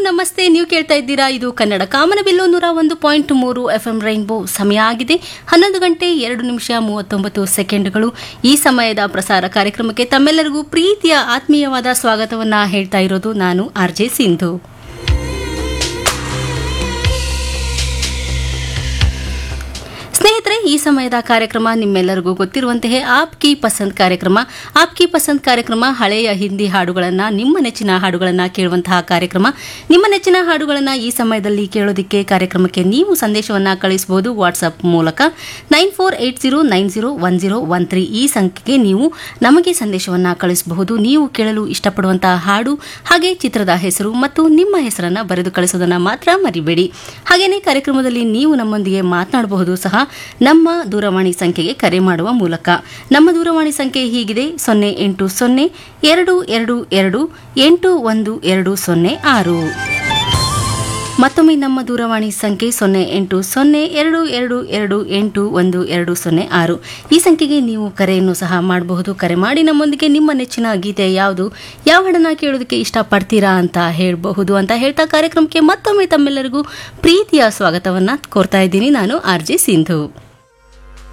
ನಮಸ್ತೆ ನೀವು ಕೇಳ್ತಾ ಇದ್ದೀರಾ ಇದು ಕನ್ನಡ ಕಾಮನಬಿಲ್ಲು ನೂರ ಒಂದು ಪಾಯಿಂಟ್ ಮೂರು ಎಫ್ ಎಂ ರೈನ್ಬೋ ಸಮಯ ಆಗಿದೆ ಹನ್ನೊಂದು ಗಂಟೆ ಎರಡು ನಿಮಿಷ ಮೂವತ್ತೊಂಬತ್ತು ಸೆಕೆಂಡ್ಗಳು ಈ ಸಮಯದ ಪ್ರಸಾರ ಕಾರ್ಯಕ್ರಮಕ್ಕೆ ತಮ್ಮೆಲ್ಲರಿಗೂ ಪ್ರೀತಿಯ ಆತ್ಮೀಯವಾದ ಸ್ವಾಗತವನ್ನ ಹೇಳ್ತಾ ಇರೋದು ನಾನು ಆರ್ ಜೆ ಸಿಂಧು ಸ್ನೇಹಿತರೆ ಈ ಸಮಯದ ಕಾರ್ಯಕ್ರಮ ನಿಮ್ಮೆಲ್ಲರಿಗೂ ಗೊತ್ತಿರುವಂತೆಯೇ ಆಪ್ ಕಿ ಪಸಂದ್ ಕಾರ್ಯಕ್ರಮ ಆಪ್ ಕಿ ಪಸಂದ್ ಕಾರ್ಯಕ್ರಮ ಹಳೆಯ ಹಿಂದಿ ಹಾಡುಗಳನ್ನ ನಿಮ್ಮ ನೆಚ್ಚಿನ ಹಾಡುಗಳನ್ನ ಕೇಳುವಂತಹ ಕಾರ್ಯಕ್ರಮ ನಿಮ್ಮ ನೆಚ್ಚಿನ ಹಾಡುಗಳನ್ನ ಈ ಸಮಯದಲ್ಲಿ ಕೇಳೋದಿಕ್ಕೆ ಕಾರ್ಯಕ್ರಮಕ್ಕೆ ನೀವು ಸಂದೇಶವನ್ನ ಕಳಿಸಬಹುದು ವಾಟ್ಸ್ಆಪ್ ಮೂಲಕ nine four eight zero nine zero one zero one three ಈ ಸಂಖ್ಯೆಗೆ ನೀವು ನಮಗೆ ಸಂದೇಶವನ್ನ ಕಳಿಸಬಹುದು ನೀವು ಕೇಳಲು ಇಷ್ಟಪಡುವಂತಹ ಹಾಡು ಹಾಗೆ ಚಿತ್ರದ ಹೆಸರು ಮತ್ತು ನಿಮ್ಮ ಹೆಸರನ್ನ ಬರೆದು ಕಳಿಸೋದನ್ನ ಮಾತ್ರ ಮರಿಬೇಡಿ ಹಾಗೇನೇ ಕಾರ್ಯಕ್ರಮದಲ್ಲಿ ನೀವು ನಮ್ಮೊಂದಿಗೆ ಮಾತನಾಡಬಹುದು ಸಹ ನಮ್ಮ ದೂರವಾಣಿ ಸಂಖ್ಯೆಗೆ ಕರೆ ಮಾಡುವ ಮೂಲಕ ನಮ್ಮ ದೂರವಾಣಿ ಸಂಖ್ಯೆ ಹೀಗಿದೆ ಸೊನ್ನೆ ಎಂಟು ಸೊನ್ನೆ ಎರಡು ಎರಡು ಎರಡು ಎಂಟು ಒಂದು ಎರಡು ಸೊನ್ನೆ ಆರು ಮತ್ತೊಮ್ಮೆ ನಮ್ಮ ದೂರವಾಣಿ ಸಂಖ್ಯೆ ಸೊನ್ನೆ ಎಂಟು ಸೊನ್ನೆ ಎರಡು ಎರಡು ಎರಡು ಎಂಟು ಒಂದು ಎರಡು ಸೊನ್ನೆ ಆರು ಈ ಸಂಖ್ಯೆಗೆ ನೀವು ಕರೆಯನ್ನು ಸಹ ಮಾಡಬಹುದು ಕರೆ ಮಾಡಿ ನಮ್ಮೊಂದಿಗೆ ನಿಮ್ಮ ನೆಚ್ಚಿನ ಗೀತೆ ಯಾವುದು ಯಾವ ಹಾಡನ್ನ ಕೇಳೋದಕ್ಕೆ ಇಷ್ಟಪಡ್ತೀರಾ ಅಂತ ಹೇಳಬಹುದು ಅಂತ ಹೇಳ್ತಾ ಕಾರ್ಯಕ್ರಮಕ್ಕೆ ಮತ್ತೊಮ್ಮೆ ತಮ್ಮೆಲ್ಲರಿಗೂ ಪ್ರೀತಿಯ ಸ್ವಾಗತವನ್ನ ಕೋರ್ತಾ ಇದ್ದೀನಿ ನಾನು ಆರ್ ಜೆ ಸಿಂಧು